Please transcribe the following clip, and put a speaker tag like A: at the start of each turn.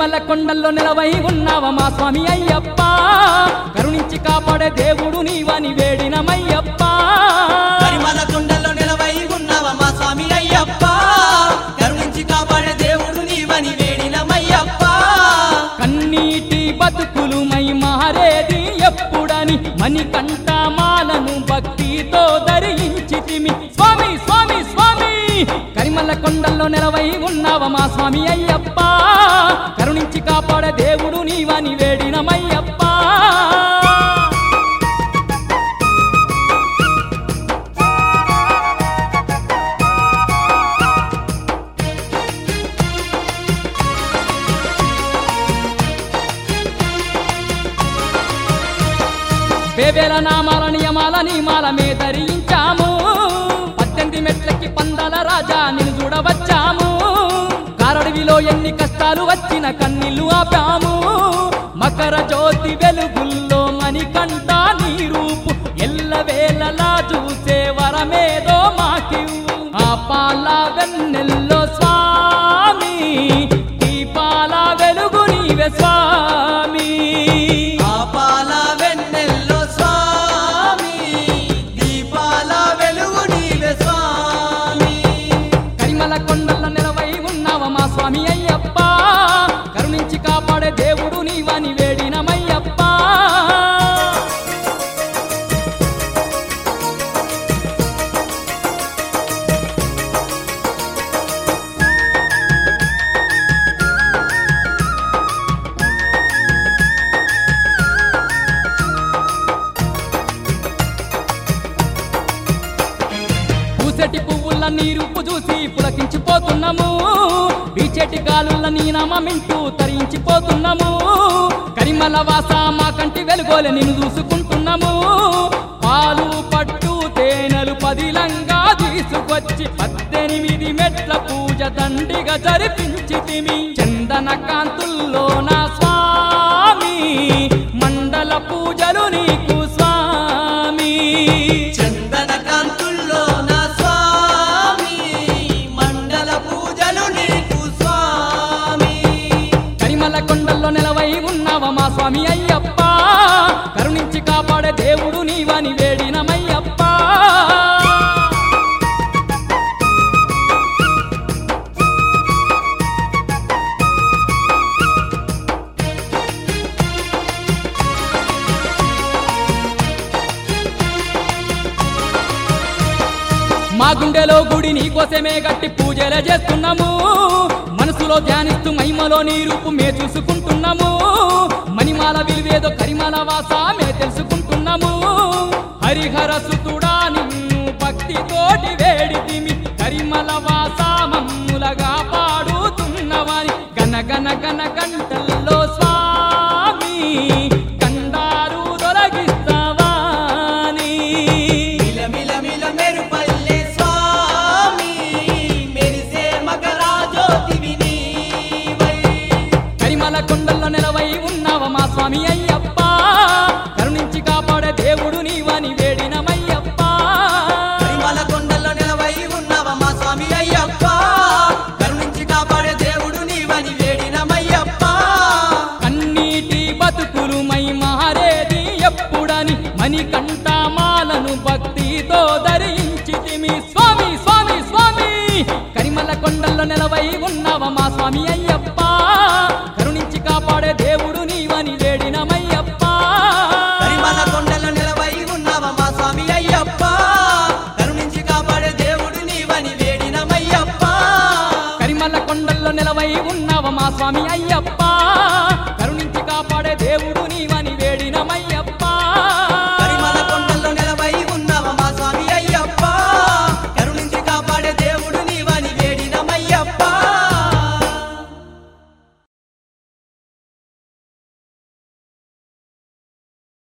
A: కరిమల కొండల్లో నిలవై ఉన్నావ మా స్వామి అయ్యప్ప కరుణించి కాపాడే దేవుడు నీవని వేడినమయ్యప్ప
B: పరిమళ కుండలో నిలవై ఉన్నవ మా స్వామి అయ్యప్ప కరుణించి కాపాడే దేవుడు నీవని వేడినమయ్యప్ప
A: కన్నీటి బతుకులు మై మారేది ఎప్పుడని మణికంఠ మాలను భక్తితో ధరించితిమి స్వామి స్వామి స్వామి కరిమల కొండల్లో నిలవై ఉన్నావ మా స్వామి అయ్యప్ప కరుణించి కాపాడే దేవుడు నీవని వేడినమయ్యప్ప వేవేల నామాల నియమాల నియమాల మే ధరించాము పద్దెనిమిది మెట్లకి పందాల రాజా నిన్ను చూడవచ్చాము కారడవిలో ఎన్ని కష్టాలు వచ్చిన కన్నీళ్లు ఆపాము మకర జ్యోతి వెలుగుల్లో మణికంఠ నీ రూపు ఎల్లవేళలా చూసే వరమేదో మాకివ్వు ఆ పాల వెన్నెల్లో స్వామి దీపాల వెలుగు నీవే స్వామి
B: ఆపాల వెన్నెల్లో స్వామి దీపాల వెలుగు నీవే స్వామి
A: కరిమల కొండల నిలవై ఉన్నావ మా స్వామి అయ్యప్ప కరుణించి కాపాడే దేవుడు నీవని వేడినమయ్యప్ప పూసటి పువ్వుల నీరుపు చూసి పులకించిపోతున్నాము బీచెటి గాలుల నీ నామమింటూ తరించిపోతున్నాము కరిమల వాస మా కంటి వెలుగోలే నిన్ను చూసుకుంటున్నాము పాలు పట్టు తేనెలు పదిలంగా తీసుకొచ్చి పద్దెనిమిది మెట్ల పూజ దండిగా జరిపించితిమి చందన కాంతుల్లో నా స్వామి మండల పూజలు నీకు స్వామి
B: చందన కాంతుల్లో నా స్వామి మండల పూజలు నీకు స్వామి
A: కరిమల కొండల్లో నిలవై ఉన్నావ మా స్వామి అయ్యప్ప కరుణించి కాపాడే దేవుడు నీవని వేడినమయ్యప్ప మా గుండెలో గుడి నీకోసమే గట్టి పూజలే చేస్తున్నాము మనసులో ధ్యానిస్తూ మహిమలో నీ రూపు మే చూసుకుంటున్నాము మణిమాల విలువేదో కరిమల వాస మే తెలుసుకుంటున్నాము హరిహర సుతుడా నిన్ను భక్తితోటి వేడితిమి కరిమల వాస మమ్ములగా పాడుతున్నవాని గన గన గన గంటల్లో స్వామి కండారు దొలగిస్తావాని
B: మిల మిల మిల మెరుపల్లె స్వామి మెరిసే మకరాజ్యోతివి నీవై
A: కరిమల కొండల్లో నిలవై ఉన్నావ మా స్వామి అయ్యప్ప కరుణించి కాపాడే దేవుడు నీవని వేడినమయ్యప్ప
B: పరిమళ కొండల్లో నిలవై ఉన్నవ మా స్వామి అయ్యప్ప కరుణించి కాపాడే దేవుడు నీవని వేడినమయ్యప్ప
A: కన్నీటి బతుకులు మై మారేది ఎప్పుడని మణికంఠ మాలను భక్తితో ధరించితిమి స్వామి స్వామి స్వామి కరిమల కొండల్లో నిలవై ఉన్నావ మా స్వామి అయ్యప్ప కరుణించి కాపాడే దేవుడు నీవని వేడినమయ్యప్ప
B: పరిమళ కొండల్లో నిలవై ఉన్నవ మా స్వామి అయ్యప్ప కరుణించి కాపాడే దేవుడు నీవని వేడినమయ్యప్ప
A: కరిమల కొండల్లో నిలవై ఉన్నావ మా స్వామి అయ్యప్ప కరుణించి కాపాడే దేవుడు